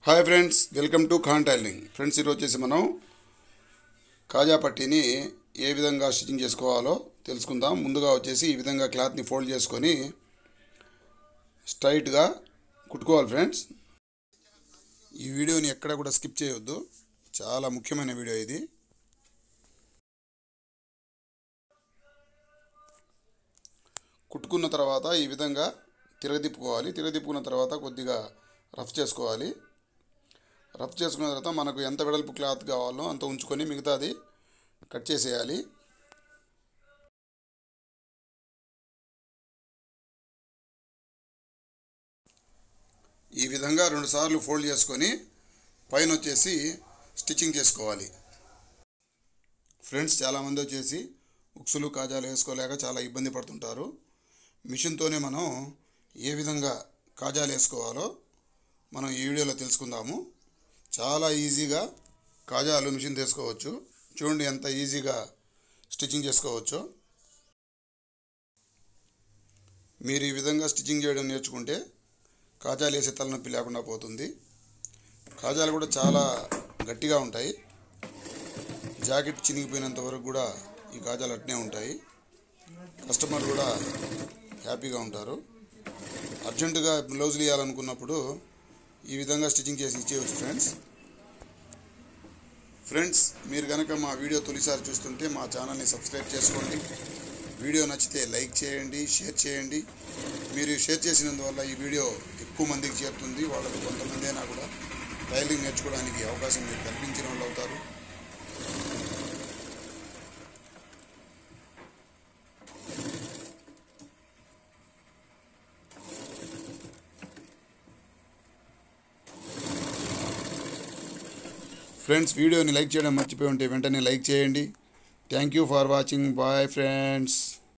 hi friends welcome to Khan టైలింగ్ friends ఈరోజు వచ్చేసి మనం కాజా పట్టీని ఏ విధంగా స్టిచ్చింగ్ చేసుకోవాలో తెలుసుకుందాం ముందుగా వచ్చేసి ఈ విధంగా క్లాత్ని ఫోల్డ్ చేసుకొని స్ట్రైట్గా కుట్టుకోవాలి ఫ్రెండ్స్ ఈ వీడియోని ఎక్కడ కూడా స్కిప్ చేయొద్దు చాలా ముఖ్యమైన వీడియో ఇది కుట్టుకున్న తర్వాత ఈ విధంగా తిరగదిప్పుకోవాలి తిరగదిప్పుకున్న తర్వాత కొద్దిగా రఫ్ చేసుకోవాలి రఫ్ చేసుకున్న తర్వాత మనకు ఎంత వెడల్పు క్లాత్ కావాలో అంత ఉంచుకొని మిగతాది కట్ చేసేయాలి ఈ విధంగా రెండుసార్లు ఫోల్డ్ చేసుకొని పైన వచ్చేసి స్టిచ్చింగ్ చేసుకోవాలి ఫ్రెండ్స్ చాలామంది వచ్చేసి ఉక్సులు కాజాలు వేసుకోలేక చాలా ఇబ్బంది పడుతుంటారు మిషన్తోనే మనం ఏ విధంగా కాజాలు వేసుకోవాలో మనం ఈ వీడియోలో తెలుసుకుందాము చాలా ఈజీగా కాజాలు మిషన్ తీసుకోవచ్చు చూడండి ఎంత ఈజీగా స్టిచ్చింగ్ చేసుకోవచ్చు మీరు ఈ విధంగా స్టిచ్చింగ్ చేయడం నేర్చుకుంటే కాజాలు వేసే తలనొప్పి లేకుండా పోతుంది కాజాలు కూడా చాలా గట్టిగా ఉంటాయి జాకెట్ చినిగిపోయినంత వరకు కూడా ఈ కాజాలు అట్నే ఉంటాయి కస్టమర్ కూడా హ్యాపీగా ఉంటారు అర్జెంటుగా బ్లౌజులు ఇవ్వాలనుకున్నప్పుడు ఈ విధంగా స్టిచ్చింగ్ చేసి ఇచ్చేయచ్చు ఫ్రెండ్స్ ఫ్రెండ్స్ మీరు కనుక మా వీడియో తొలిసారి చూస్తుంటే మా ఛానల్ని సబ్స్క్రైబ్ చేసుకోండి వీడియో నచ్చితే లైక్ చేయండి షేర్ చేయండి మీరు షేర్ చేసినందువల్ల ఈ వీడియో ఎక్కువ మందికి చేరుతుంది వాళ్ళకి కొంతమంది అయినా కూడా టైలింగ్ నేర్చుకోవడానికి అవకాశం మీరు కల్పించిన వాళ్ళు అవుతారు ఫ్రెండ్స్ వీడియోని లైక్ చేయడం మర్చిపోయి ఉంటే వెంటనే లైక్ చేయండి thank you for watching bye friends